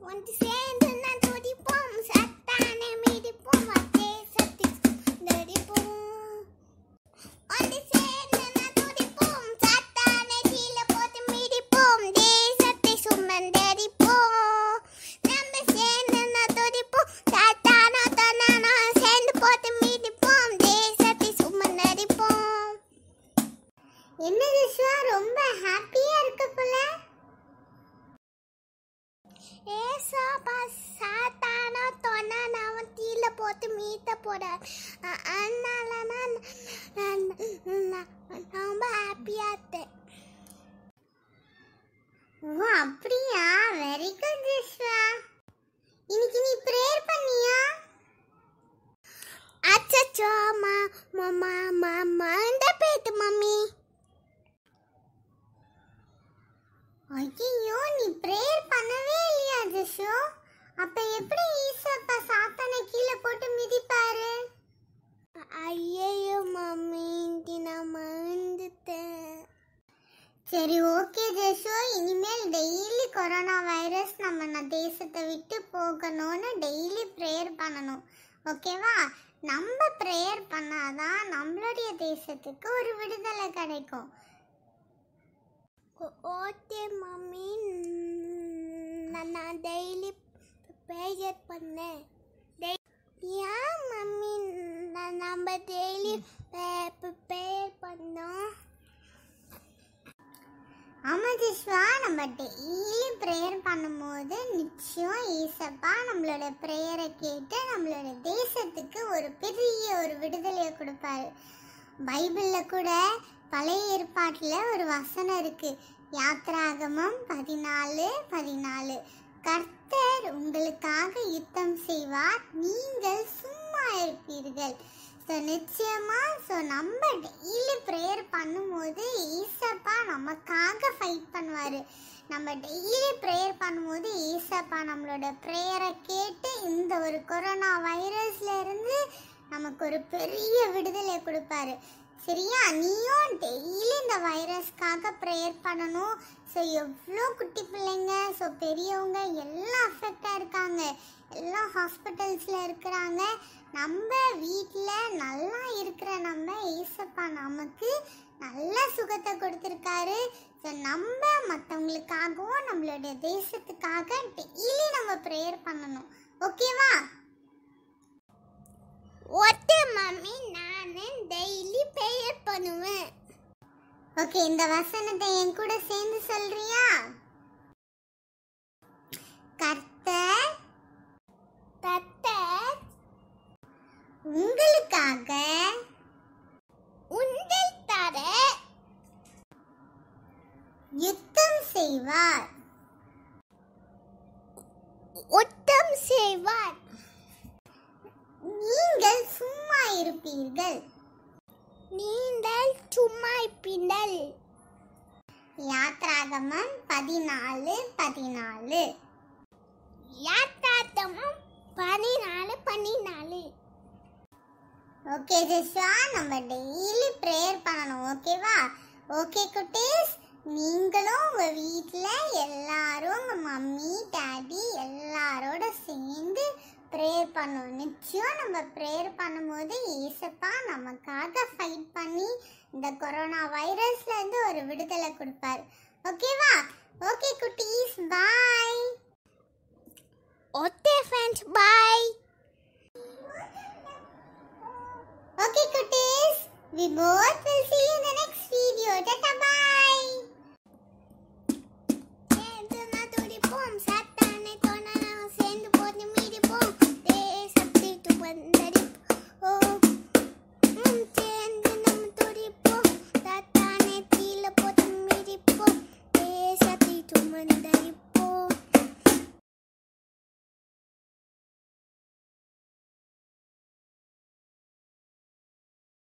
ஒன்று சேர்ந்து நான் துடிப்போம் சத்தானே மிதிப்போம் தேசத்தை சுந்தரிப்போம் ஒன்று சேர்ந்து நான் துடிப்போம் சத்தானே கீழே போட்டு மிதிப்போம் தேசத்தை சுமந்தரிப்போம் நம்ம சேர்ந்து நான் துடிப்போம் சத்தான தன்னான சேர்ந்து போட்டு மிதிப்போம் தேசத்தை சுமந்தரிப்போம் என்ன விஸ்வா ரொம்ப ஹாப்பியா இருக்க போல ஏசாப்பா சாத்தான தொன்னா நான் தீல போட்டு மீத்த போட அதனால நான் நான் நான் ரொம்ப ஹாப்பியா இருந்தேன் ஓ அப்படியா வெரி குட் விஸ்வா இன்னைக்கு நீ ப்ரேயர் பண்ணியா அச்சச்சோ மா மாமா மாமா இந்த போயிட்டு மம்மி ஐயோ நீ ப்ரேயர் பண்ணவே இல்லையா ஜிஷு அப்ப எப்படி ஈசப்பா சாத்தானை கீழே போட்டு மிதிப்பாரு ஐயோ மம்மி இங்க நான் மறந்துட்டேன் சரி ஓகே ஜெஷு இனிமேல் டெய்லி கொரோனா வைரஸ் நம்ம ந- தேசத்தை விட்டு போகணும்னு டெய்லி ப்ரேயர் பண்ணணும் ஓகேவா நம்ம ப்ரேயர் பண்ணாதான் நம்மளுடைய தேசத்துக்கு ஒரு விடுதலை கிடைக்கும் ஓகே மம்மி நான் டெய்லி ப்ரேயர் பண்ணேன் ஏன் மம்மி நம்ம டெய்லி ப்ரேயர் பண்ணோம் ஆமாம் ஜிஸ்வா நம்ம டெய்லி ப்ரேயர் பண்ணும்போது நிச்சயம் ஈசப்பா நம்மளோட ப்ரேயரை கேட்டு நம்மளோட தேசத்துக்கு ஒரு பெரிய ஒரு விடுதலையை கொடுப்பாரு பைபிளில் கூட பழைய ஏற்பாட்டில் ஒரு வசனம் இருக்கு யாத்ராகமம் பதினாலு பதினாலு கர்த்தர் உங்களுக்காக யுத்தம் செய்வார் நீங்கள் சும்மா இருப்பீர்கள் ஸோ நிச்சயமா ஸோ நம்ம டெய்லி ப்ரேயர் பண்ணும்போது ஈசப்பா நமக்காக ஃபைட் பண்ணுவார் நம்ம டெய்லி ப்ரேயர் பண்ணும்போது ஈசப்பா நம்மளோட ப்ரேயரை கேட்டு இந்த ஒரு கொரோனா வைரஸ்ல இருந்து நமக்கு ஒரு பெரிய விடுதலை கொடுப்பாரு சரியா நீயும் டெய்லி இந்த வைரஸ்க்காக ப்ரேயர் பண்ணணும் ஸோ எவ்வளோ குட்டி பிள்ளைங்க ஸோ பெரியவங்க எல்லாம் அஃபெக்டாக இருக்காங்க எல்லாம் ஹாஸ்பிட்டல்ஸில் இருக்கிறாங்க நம்ம வீட்டில் நல்லா இருக்கிற நம்ம ஏசப்பா நமக்கு நல்ல சுகத்தை கொடுத்துருக்காரு ஸோ நம்ம மற்றவங்களுக்காகவும் நம்மளுடைய தேசத்துக்காக டெய்லி நம்ம ப்ரேயர் பண்ணணும் ஓகேவா ஒட்டு மம்மி நான் டெய்லி ப்ரேயர் பண்ணுவேன் ஓகே இந்த வசனத்தை என் கூட சேர்ந்து சொல்றியா கர்த்தர் கர்த்தர் உங்களுக்காக உங்கள் தர யுத்தம் செய்வார் யுத்தம் செய்வார் நீங்கள் சும்மா இருப்பீர்கள் நீங்கள் சும்மா இருப்பீர்கள் யாத்ராகமம் பதினாலு பதினாலு யாத்ராகமம் பதினாலு பதினாலு ஓகே ஜெஸ்வா நம்ம டெய்லி ப்ரேயர் பண்ணணும் ஓகேவா ஓகே குட்டீஸ் நீங்களும் உங்க வீட்டில் எல்லாரும் உங்க மம்மி டாடி எல்லாரோட சேர்ந்து ப்ரேயர் பண்ணணும் நிச்சயம் நம்ம ப்ரேயர் பண்ணும்போது ஏசப்பா நமக்காக ஃபைட் பண்ணி இந்த கொரோனா வைரஸ்ல இருந்து ஒரு விடுதலை கொடுப்பார் ஓகேவா ஓகே குட்டீஸ் bye okay friends bye Okay, cuties, we both will